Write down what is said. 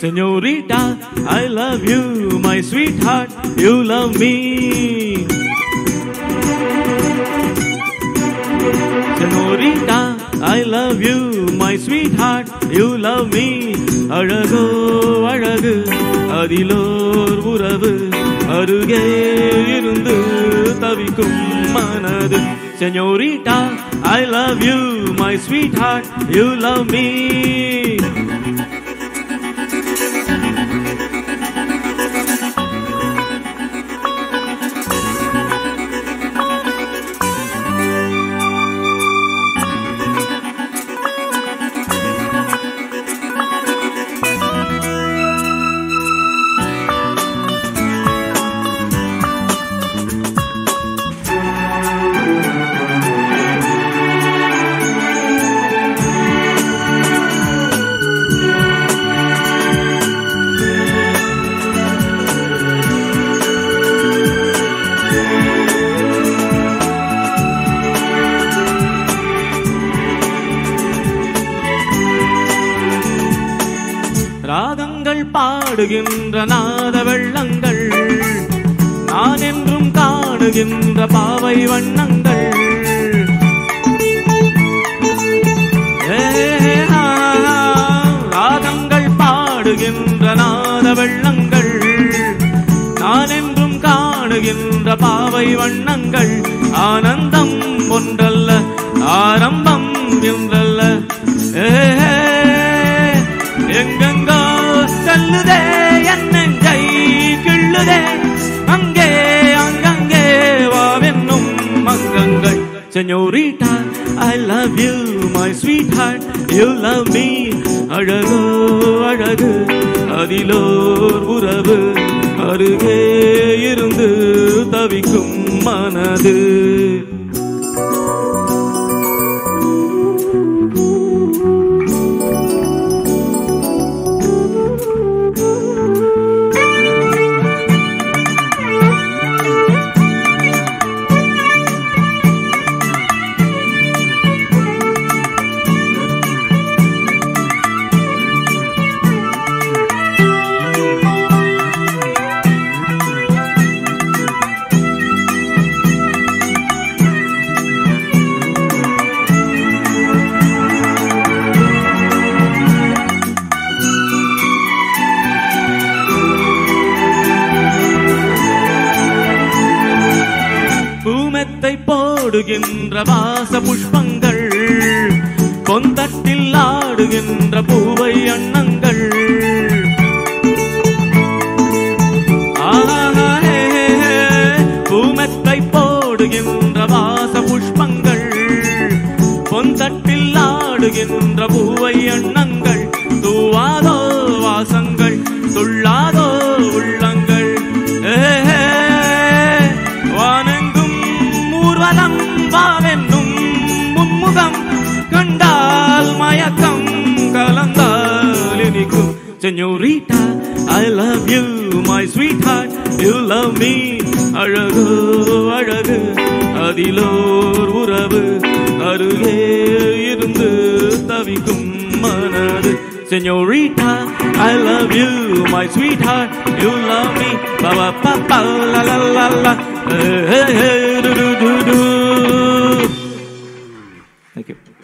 Senorita, I love you, my sweetheart, you love me. Senorita, I love you, my sweetheart, you love me. அழகோ அழகு அதிலோர் உறவு அருகே இருந்து தவிக்கும் மனது Senorita, I love you, my sweetheart, you love me. ராகங்கள் பாடுகின்ற நாத வெள்ளங்கள் நான் என்றும் காணுகின்ற பாவை வண்ணங்கள் ஏ, ஆ, ராகங்கள் பாடுகின்ற நாத வெள்ளங்கள் நான் என்றும் காணுகின்ற பாவை வண்ணங்கள் ஆனந்தம் ஒன்றல்ல ஆரம்பம் என்றல்ல ஏ, எங்கெங்கோ செல்லுதே என் நெஞ்சை கிள்ளுதே அங்கே அங்கங்கே வாவென்னும் மங்கங்கள் Senorita, I love you, my sweetheart, you love me. அழகோ அழகு அதிலோர் உறவு அருகே இருந்து தவிக்கும் மனது பூமெத்தை போடுகின்ற வாச புஷ்பங்கள் பொந்தட்டில் ஆடுகின்ற பூவை அன்னங்கள் ஆஹா, ஹே, ஹே, ஹே. பூமெத்தை போடுகின்ற வாச புஷ்பங்கள் பொந்தட்டில் ஆடுகின்ற பூவை அன்னங்கள் தூவாதோ வாசங்கள் துள்ளாதோ உள்ளங்கள் ஏ, ஹே, வானெங்கும் ஊர்வலம் வாவென்னும் முன்முகம் கண்டால் மயக்கம் கலந்தால் இனிக்கும் Senorita, I love you, my sweetheart, you love me. அழகோ அழகு அதிலோர் உறவு அருகே இருந்து தவிக்கும் மனது Senorita, I love you, my sweetheart, you love me. Ba ba ba ba la la la la. Hey, hey, hey, do do do do. Thank you.